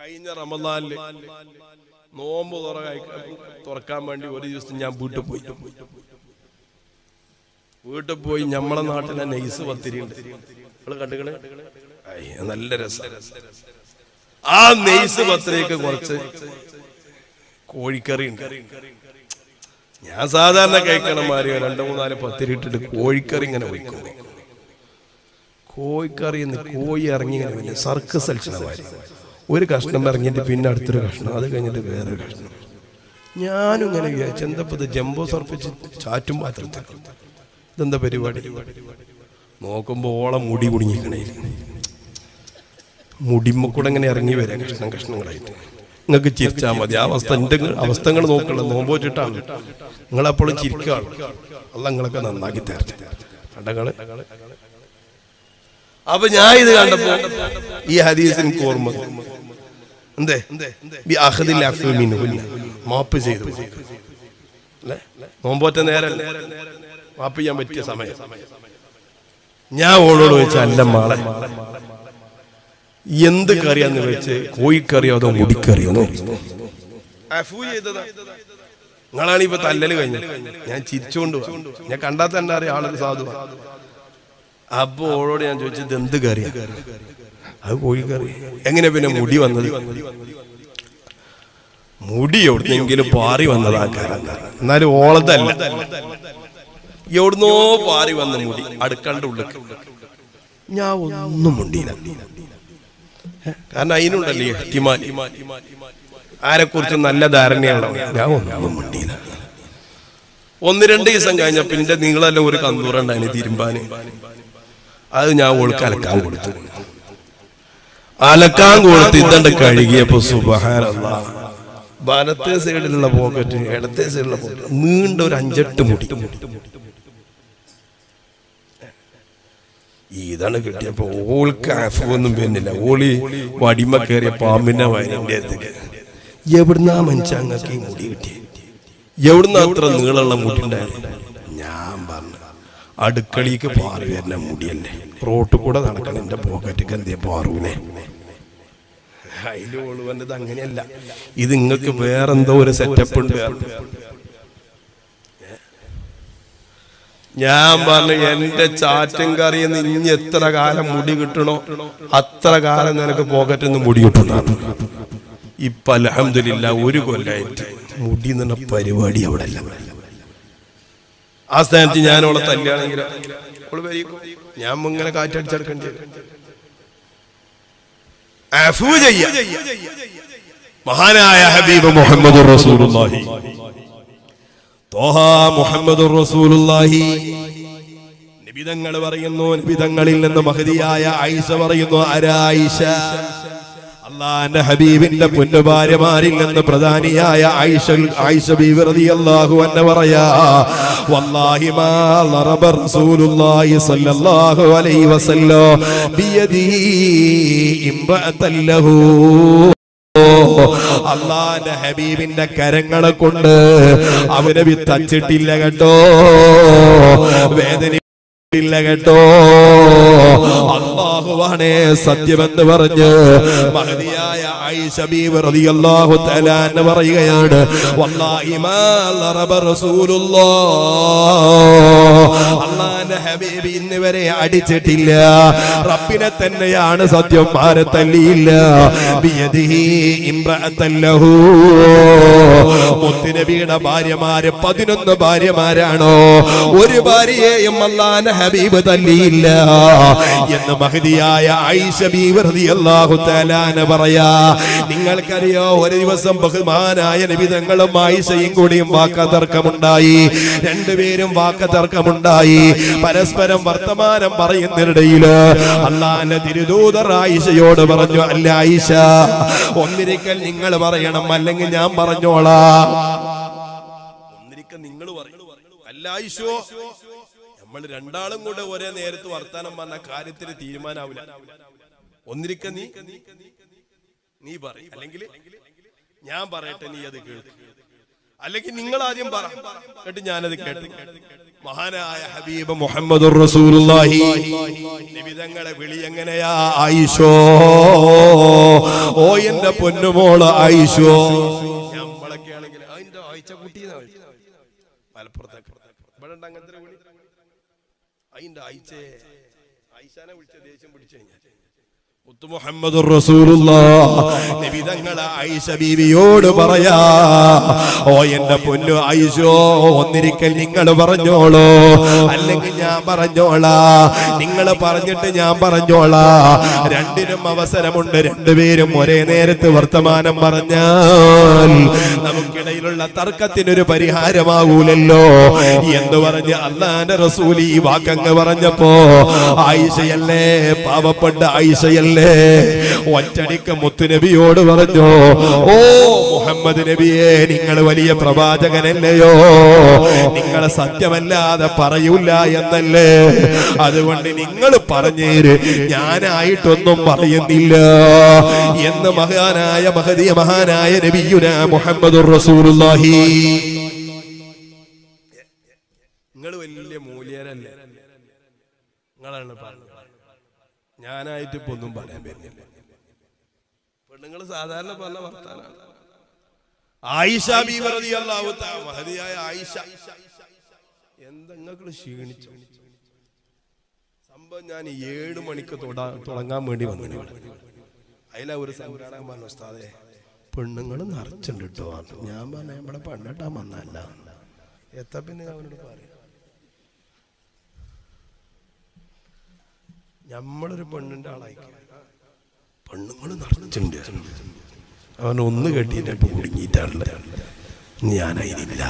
കഴിഞ്ഞ റമദാനില് നോമ്പ് തുറ- തുറക്കാൻ വേണ്ടി ഒരു ദിവസം ഞാൻ വീട്ടിൽ പോയി വീട്ടിൽ പോയി നമ്മളെ നാട്ടിലെ നൈസ് പത്തിരി ഉണ്ട് നിങ്ങള് കണ്ടുകളെ നല്ല രസം ആ നെയ്സ് പത്തിരിക്ക് കുറച്ച് കോഴിക്കറി ഉണ്ട് ഞാൻ സാധാരണ കഴിക്കണ മാതിരി രണ്ടു മൂന്നാല് പത്തിരി ഇട്ടിട്ട് കോഴിക്കറി ഇങ്ങനെ വയ്ക്കും കോഴിക്കറി എന്ന് കോഴി ഇറങ്ങി ഇങ്ങനെ പിന്നെ സർക്കസ് അടിച്ചണ മാതിരി ഒരു കഷ്ണം ഇറങ്ങിയിട്ട് പിന്നെ അടുത്തൊരു കഷ്ണം അത് കഴിഞ്ഞിട്ട് വേറൊരു കഷ്ണം ഞാനും ഇങ്ങനെ വിചാരിച്ചു എന്താ ഇത് ജംബോ സർപ്പിച്ച് ചാറ്റും പാത്രത്തിൽ ഇതെന്താ പരിപാടി നോക്കുമ്പോ ഓളം മുടി കുടുങ്ങിക്കണേ മുടിമ്മ കൂടെ ഇങ്ങനെ ഇറങ്ങി വരാം കഷ്ണം കഷ്ണങ്ങളായിട്ട് നിങ്ങൾക്ക് ചിരിച്ചാൽ മതി ആ അവസ്ഥ എന്റെ അവസ്ഥകൾ നോക്കണം നോമ്പ് വെച്ചിട്ടാണ് നിങ്ങളെപ്പോഴും ചിരിക്കുകയാണ് അല്ല നിങ്ങളൊക്കെ നന്നാക്കി തരട്ടെ കണ്ടങ്ങള് അപ്പൊ ഞാൻ ഇത് കണ്ടപ്പോ ഈ ഹദീസ് എനിക്ക് ഓർമ്മ വന്നു. എന്തേ ബി അഖദിൽ അഫ്വി മിൻഹുന്ന. മാപ്പ് ചെയ്തു അല്ലേ നോമ്പോറ്റ നേരം മാപ്പ് ചെയ്യാൻ പറ്റിയ സമയം ഞാൻ ഓളോട് ചോദിച്ച അല്ല മാളെ എന്ത് കറിയാന്ന് വെച്ച് കോഴിക്കറിയോ അതോ മുടിക്കറിയോ എന്ന് ചോദിച്ചു. അഫു ചെയ്തതാ നിങ്ങളാണ് ഇപ്പൊ തല്ലല് കഴിഞ്ഞു ഞാൻ ചിരിച്ചുകൊണ്ട് വാ. ഞാൻ കണ്ടാൽ തന്നെ അറിയാം ആളൊരു സാധുവാ അപ്പൊ ഓളോട് ഞാൻ ചോദിച്ചത് എന്ത് കറിയാ അത് കോഴിക്കറി എങ്ങനെ പിന്നെ മുടി വന്നത് മുടി എവിടുന്നെങ്കിലും പാറി വന്നതാ കാരണം എന്നാലും ഓളതല്ല എവിടുന്നോ പാറി വന്ന മുടി അടുക്കളുടെ ഉള്ളിൽ ഞാൻ ഒന്നും മുണ്ടിയില്ല കാരണം അതിനുണ്ടല്ലേ ഇഹ്തിമാൽ ആരെ കുറിച്ച് നല്ല ധാരണയാണ് ഞാൻ ഒന്നും മുണ്ടിയില്ല ഒന്ന് രണ്ട് ദിവസം കഴിഞ്ഞപ്പോ എന്റെ നിങ്ങളെല്ലാം ഒരു കന്തൂറുണ്ടായിന് തിരുമ്പാന് അത് ഞാൻ ഓൾക്ക് അലക്കാൻ കൊടുത്തു അലക്കാൻ കൊടുത്ത് ഇതണ്ട് കഴുകിയപ്പോ സുബഹാനല്ല വലത്തെ സൈഡിലുള്ള പോക്കറ്റ് ഇടത്തെ സൈഡിലുള്ള പോക്കറ്റ് നീണ്ട ഒരു അഞ്ചെട്ട് മുടി ഇതാണ് കിട്ടിയപ്പോ ഓൾക്ക് അഫൊന്നും പിന്നില്ല ഓളി വടിമ കയറിയ പാമ്പിന്റെ വയലിന്റെ അടുത്തേക്ക് എവിടുന്നാ മനുഷ്യങ്ങൾക്ക് ഈ മുടി കിട്ടിയ എവിടുന്ന അത്ര നീളമുള്ള മുടി ഉണ്ടായത് ഞാൻ പറഞ്ഞു അടുക്കളയ്ക്ക് പാറി വരുന്ന മുടിയല്ലേ റോട്ടിൽ കൂടെ നടക്കണം എന്റെ പോക്കറ്റിക്ക് എന്തേ പാറൂലേ അതിൽ ഒളിവന്നത് അങ്ങനെയല്ല ഇത് നിങ്ങൾക്ക് വേറെന്തോ ഒരു സെറ്റപ്പ് ഉണ്ട് ഞാൻ പറഞ്ഞു എന്റെ ചാറ്റും കറിയിൽ നിന്ന് ഇനി എത്ര കാലം മുടി കിട്ടണോ അത്ര കാലം നിനക്ക് പോക്കറ്റിൽ നിന്ന് മുടി കിട്ടുന്നതാണ് ഇപ്പൊ അലഹമില്ല ഒരു കൊല്ലായിട്ട് മുടി എന്ന പരിപാടി അവിടെ അല്ല ആ സ്ഥാനത്ത് ഞാൻ അവളെ തല്ലുകയാണെങ്കിൽ അവള് വരിക്കും. ഞാൻ ഇങ്ങനെ കാറ്റടിച്ചെടുക്കേണ്ടി വരും. അഫൂ ചെയ്യാ മഹാനായ ഹബീബ് മുഹമ്മദ് റസൂലുള്ളാഹി തോഹ മുഹമ്മദ് റസൂലുള്ളാഹി നിബിതങ്ങൾ പറയുന്നു നിബിതങ്ങളിൽ നിന്ന് മഹതിയായ ആയിഷ പറയുന്നു ആരായിഷ അള്ളാന്റെ ഹബീബിന്റെ പൊന്നുഭാര്യമാരിൽ നിന്ന് പ്രധാനിയായ ആയിഷ ആയിഷ ബീവി റളിയല്ലാഹു അൻഹ പറയാ വല്ലാഹി മാ ളറബ റസൂലുള്ളാഹി സ്വല്ലല്ലാഹു അലൈഹി വസല്ലം ബിയദി ഇംറഅതൻ ലഹു അള്ളാന്റെ ഹബീബിന്റെ കരങ്ങളെ കൊണ്ട് അവനെ വിത്തച്ചിട്ടില്ല കേട്ടോ വേദന ഇല്ല കേട്ടോ അള്ളാഹുവാണേ സത്യമെന്ന് പറഞ്ഞ് മഹതിയായ ആയിഷ ബീവി റളിയല്ലാഹു തആല അൻഹ പറയുകയാണ് വല്ലാഹി മാ ളറബ റസൂലുള്ളാഹ് അള്ളാന്റെ ഹബീബ് ഇന്ന് വരെ അടിച്ചിട്ടില്ല റബ്ബിനെ തന്നെയാണ് സത്യം ആരെ തല്ലിയില്ല ബിയദിഹി ഇംറഅത്തൻ ലഹു മുത്തുനബിയുടെ ഭാര്യമാര് പതിനൊന്ന് ഭാര്യമാരാണോ ഒരു ഭാര്യയെയും അള്ളാന്റെ ഹബീബ് തല്ലിയില്ല എന്ന് മഹതിയായ ആയിഷ ബീവി റളിയല്ലാഹു തആലാന പറയാ നിങ്ങൾക്കറിയോ ഒരു ദിവസം ബഹുമാനായ നബിതങ്ങളും ആയിഷയും കൂടിയും വാക്കതർക്കമുണ്ടായി രണ്ടുപേരും വാക്കതർക്കമുണ്ടായി പരസ്പരം വർത്തമാനം പറയുന്നതിനിടയിൽ അള്ളാന്റെ തിരുദൂതർ ആയിഷയോട് പറഞ്ഞു അല്ല ആയിഷ ഒന്നിരിക്കൽ നിങ്ങൾ പറയണം അല്ലെങ്കിൽ ഞാൻ പറഞ്ഞോളാം ഒന്നിരിക്കൽ നിങ്ങൾ പറയണം അല്ല ആയിഷോ നമ്മൾ രണ്ടാളും കൂടെ ഒരേ നേരത്ത് വർത്താനം പറഞ്ഞ കാര്യത്തിന് തീരുമാനാവില്ല ഒന്നിരിക്ക നീ നീ പറ അല്ലെങ്കിൽ ഞാൻ പറയട്ടെ നീ അത് കേൾക്ക് അല്ലെങ്കിൽ നിങ്ങൾ ആദ്യം പറ എന്നിട്ട് ഞാനത് കേട്ടു മഹാനായ ഹബീബ് മുഹമ്മദ് റസൂലുള്ളാഹി നിബിതങ്ങളെ വിളി എങ്ങനെയാ ആയിഷോ ഓ എന്റെ പൊന്നുമോള് ആയിഷോ നമ്മളൊക്കെ ആണെങ്കിൽ അതിന്റെ ആഴ്ച കുട്ടി മലപ്പുറത്തൊക്കെ ഇവിടെ ഉണ്ട് അങ്ങനത്തെ ഒരു വിളി അതിന്റെ ആഴ്ച ആയിഷാനെ വിളിച്ച ദേഷ്യം പിടിച്ചു കഴിഞ്ഞാൽ മുത്തു മുഹമ്മദ് നബിതങ്ങളെ ആയിഷ ബീവിയോട് പറയാ ഓ എന്റെ പൊന്നു ആയിഷോ ഒന്നിരിക്കൽ നിങ്ങൾ പറഞ്ഞോളൂ അല്ലെങ്കിൽ ഞാൻ പറഞ്ഞോളാ നിങ്ങൾ പറഞ്ഞിട്ട് ഞാൻ പറഞ്ഞോളാ രണ്ടിനും അവസരമുണ്ട് രണ്ടുപേരും ഒരേ നേരത്ത് വർത്തമാനം പറഞ്ഞാൽ നമുക്കിടയിലുള്ള തർക്കത്തിനൊരു പരിഹാരമാകൂലല്ലോ എന്ന് പറഞ്ഞ് അള്ളാന്റെ റസൂൽ ഈ വാക്കങ്ങ് പറഞ്ഞപ്പോ ആയിഷയല്ലേ പാവപ്പെട്ട ആയിഷയല്ലേ ഒറ്റടിക്ക് മുത്തുനബിയോട് പറഞ്ഞു ഓ മുഹമ്മദ് നബിയെ നിങ്ങൾ വലിയ പ്രവാചകനല്ലയോ നിങ്ങളെ സത്യമല്ലാതെ പറയൂല എന്നല്ലേ അതുകൊണ്ട് നിങ്ങൾ പറഞ്ഞേര് ഞാനായിട്ടൊന്നും പറയുന്നില്ല എന്ന് മഹാനായ മഹദിയ മഹാനായ നബിയുന മുഹമ്മദ് റസൂലുള്ളാഹി നിങ്ങൾ വലിയ മൂല്യരല്ലേ നിങ്ങളാണ് പറഞ്ഞത് ഞാനായിട്ട് ഇപ്പൊ ഒന്നും പറയാൻ പറ്റില്ല പെണ്ണുങ്ങൾ സാധാരണ പറഞ്ഞ വർത്താനാണ് ആയിഷ ബീവി റളിയല്ലാഹു തആല മഹദിയായ ആയിഷ എന്തെങ്കിലും ക്ഷീണിച്ചു സംഭവം ഞാൻ ഏഴ് മണിക്ക് തൊടാ- തുടങ്ങാൻ വേണ്ടി വന്നു ഇവിടെ അതിലാ ഒരു സംഘാടകം പറഞ്ഞു ഉസ്താദേ പെണ്ണുങ്ങൾ നിറച്ചുണ്ട് കേട്ടോ ഞാൻ പറഞ്ഞ ഇവിടെ പെണ്ണിട്ടാൻ വന്നല്ല എത്ര പിന്നെ അവനോട് പറയും നമ്മളൊരു പെണ്ണിന്റെ ആളായി പെണ്ണുങ്ങൾ നിറച്ചുണ്ട് അവൻ ഒന്ന് കെട്ടിയിട്ട് ഇപ്പൊ കുടുങ്ങിയിട്ടാണ് ഞാനതിനില്ല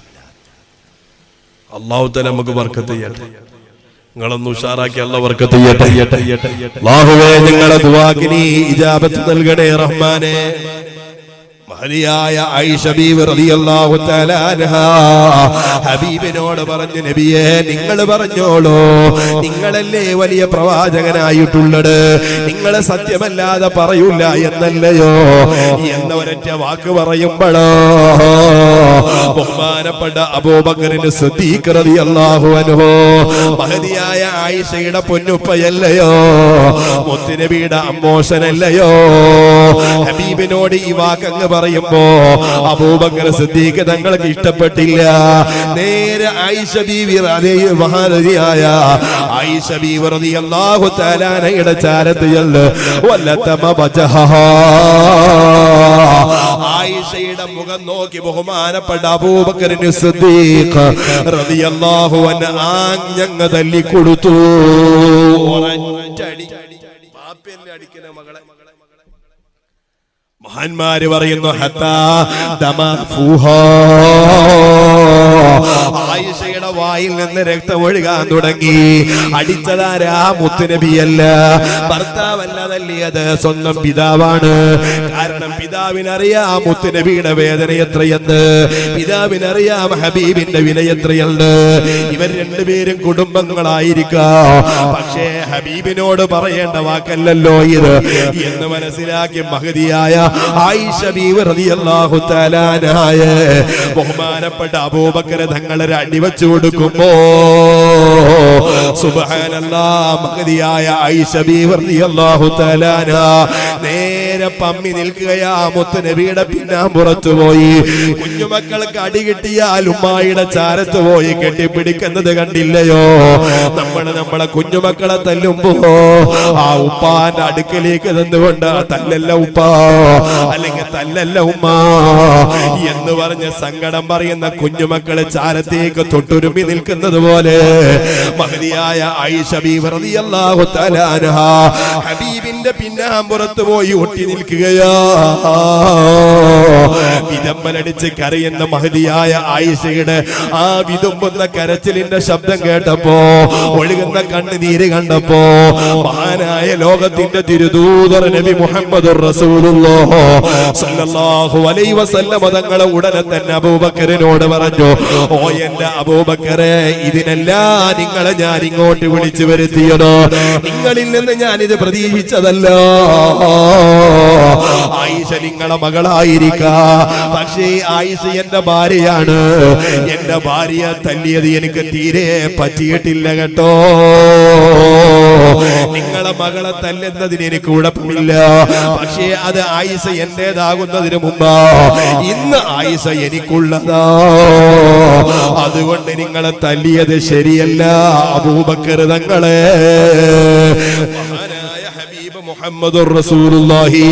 അള്ളാഹു തല നമുക്ക് വർക്കത്ത് ചെയ്യട്ടെ നിങ്ങളൊന്ന് ഉഷാറാക്കി അല്ല വർക്കത്ത് ചെയ്യട്ടെ അള്ളാഹുവേ നിങ്ങളെ ദുവാക്കിനി ഇജാബത്ത് നൽകണേ റഹ്മാനെ മഹതിയായ ആയിഷ ബീവി റളിയല്ലാഹു തആല അൻഹാ ഹബീബിനോട് പറഞ്ഞു നബിയെ നിങ്ങൾ പറഞ്ഞോളൂ നിങ്ങളല്ലേ വലിയ പ്രവാചകനായിട്ടുള്ളത് നിങ്ങളെ സത്യമല്ലാതെ പറയൂല എന്നല്ലയോ എന്ന ഒരൊറ്റ വാക്ക് പറയുമ്പോഴോ ബഹുമാനപ്പെട്ട അബൂബക്കറിന് സിദ്ദീഖ് റളിയല്ലാഹു അൻഹു മഹതിയായ ആയിഷയുടെ പൊന്നുപ്പയല്ലയോ മുത്തുനബിയുടെ അമ്മോശനല്ലയോ ഹബീബിനോട് ഈ വാക്കങ്ങ് പറയുമ്പോ അബൂബക്കർ സിദ്ദീഖ് തങ്ങൾക്ക് ഇഷ്ടപ്പെട്ടില്ല നേരെ ആയിഷ ബീവി അതേ മഹാനദിയായ ആയിഷ ബീവി റളിയല്ലാഹു തആലാനയുടെ ചാരത്ത് ചെല്ല് വല്ലതമ വജഹഹാ ആയിഷയുടെ മുഖം നോക്കി ബഹുമാനപ്പെട്ട അബൂബക്കറിന് സിദ്ദീഖ് റളിയല്ലാഹു അൻഹു ആഞ്ഞങ്ങ് തല്ലി കൊടുത്തു ഒരൊറ്റടി പാപ്പയല്ലേ അടിക്കുന്ന മകളെ മഹാന്മാര് പറയുന്നു ഹത്താ ദമഫൂഹാ. ആയിഷയുടെ വായിൽ നിന്ന് രക്തം ഒഴുകാൻ തുടങ്ങി അടിച്ചതാരാ മുത്തുനബിയല്ല ഭർത്താവല്ല തല്ലിയത് സ്വന്തം പിതാവാണ് കാരണം പിതാവിനറിയാം മുത്തുനബിയുടെ വേദന എത്രയെന്ന് പിതാവിനറിയാം ഹബീബിന്റെ വില എത്രയുണ്ട് ഇവർ രണ്ടുപേരും കുടുംബങ്ങളായിരിക്കാം പക്ഷേ ഹബീബിനോട് പറയേണ്ട വാക്കല്ലല്ലോ ഇത് എന്ന് മനസ്സിലാക്കി മഹതിയായ ആയിഷ ബീവി റളിയല്ലാഹു തആലാനായ ബഹുമാനപ്പെട്ട അബൂബക്കർ തങ്ങളെ അടിവച്ചു കൊടുക്കുമ്പോ സുബ്ഹാനല്ലാ മഹതിയായ ആയിഷ ബീവി റളിയല്ലാഹു തആലാന നേരെ പമ്മി നിൽക്കുകയാ മുത്ത് നബിയുടെ പിന്നാമ്പുറത്ത് പോയി കുഞ്ഞുമക്കൾക്ക് അടി കിട്ടിയാൽ ഉമ്മായിയുടെ ചാരത്ത് പോയി കെട്ടിപ്പിടിക്കുന്നത് കണ്ടില്ലയോ നമ്മൾ നമ്മളെ കുഞ്ഞുമക്കളെ തല്ലുമ്പോ ആ ഉപ്പാന്റെ അടുക്കലേക്ക് നിന്നുകൊണ്ട് തല്ലല്ല ഉപ്പ അല്ലെങ്കിൽ തല്ലല്ല ഉമ്മ എന്ന് പറഞ്ഞ് സങ്കടം പറയുന്ന കുഞ്ഞുമക്കളെ ചാരത്തേക്ക് തൊട്ടുരുമ്പി നിൽക്കുന്നത് പോലെ മഹതിയായ ആയിഷ ബീവി റളിയല്ലാഹു തആല അൻഹാ ഹബീബിന്റെ പിന്നാമ്പുറത്ത് പോയി ഒട്ടി നിൽക്കുകയാ വിതമ്പലടിച്ച് കരയുന്ന മഹതിയായ ആയിഷയുടെ ആ വിതുമ്പുന്ന കരച്ചിലിന്റെ ശബ്ദം കേട്ടപ്പോ ഒഴുകുന്ന കണ്ണുനീര് കണ്ടപ്പോ മഹാനായ ലോകത്തിന്റെ തിരുദൂതർ നബി മുഹമ്മദ് സല്ലല്ലാഹു അലൈഹി വസല്ലമ തങ്ങളെ ഉടനെ തന്നെ അബൂബക്കറിനോട് പറഞ്ഞു ഓ എന്റെ അബൂബക്കറെ ഇതിനെല്ലാം നിങ്ങളെ ഞാൻ ഇങ്ങോട്ട് വിളിച്ചു വരുത്തിയത് നിങ്ങളിൽ നിന്ന് ഞാൻ ഇത് പ്രതീക്ഷിച്ചതല്ല ആയിഷ നിങ്ങളെ മകളായിരിക്കാ പക്ഷേ ആയിഷ എന്റെ ഭാര്യയാണ് എന്റെ ഭാര്യയെ തല്ലിയത് എനിക്ക് തീരെ പറ്റിയിട്ടില്ല കേട്ടോ നിങ്ങളെ മകളെ തല്ലുന്നതിന് എനിക്ക് കുഴപ്പമില്ല പക്ഷേ അത് ആയിഷ എന്റേതാകുന്നതിന് മുമ്പ് ഇന്ന് ആയിഷ എനിക്കുള്ളതാ അതുകൊണ്ട് നിങ്ങളെ തല്ലിയത് ശരിയല്ല അബൂബക്കർ തങ്ങളെ മഹാനായ ഹബീബ് മുഹമ്മദുർ റസൂലുള്ളാഹി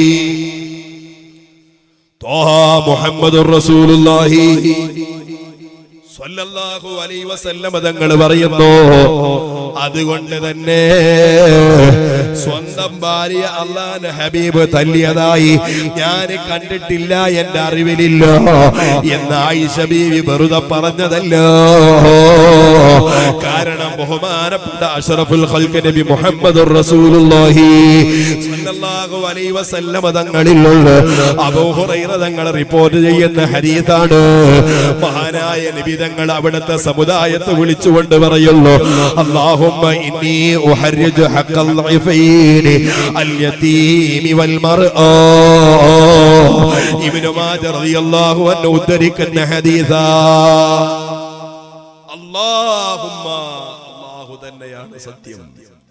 ത്വാഹ മുഹമ്മദുർ റസൂലുള്ളാഹി സ്വല്ലല്ലാഹു അലൈഹി വസല്ലമ തങ്ങൾ പറയുന്നു അതുകൊണ്ട് തന്നെ സ്വന്തം ഭാര്യ അള്ളാന്റെ ഹബീബ് തല്ലിയതായി ഞാൻ കണ്ടിട്ടില്ല എന്റെ അറിവിലില്ല എന്ന് ആയിഷ ബീവി വെറുതെ പറഞ്ഞതല്ല കാരണം ബഹുമാനപ്പെട്ട അഷ്റഫുൽ ഖൽക്ക് നബി മുഹമ്മദ് റസൂലുള്ളാഹി സ്വല്ലല്ലാഹു അലൈഹി വസല്ലമ തങ്ങളിലുള്ള അബൂ ഹുറൈറ തങ്ങൾ റിപ്പോർട്ട് ചെയ്യുന്ന ഹദീസാണ് മഹാനായ നബി തങ്ങൾ അവിടുത്തെ സമുദായത്തെ വിളിച്ചുകൊണ്ട് പറയുന്നു അല്ലാഹുമ്മ ഇന്നി ഉഹർരിജു ഹഖൽ ളൈഫൈനി അൽ യതീമി വൽ മർആ ഇബ്നു മാജ റളിയല്ലാഹു അൻഹു ഉദ്ധരിക്കുന്ന ഹദീസാ അല്ലാഹുമ്മ അല്ലാഹു തന്നെയാണ് സത്യം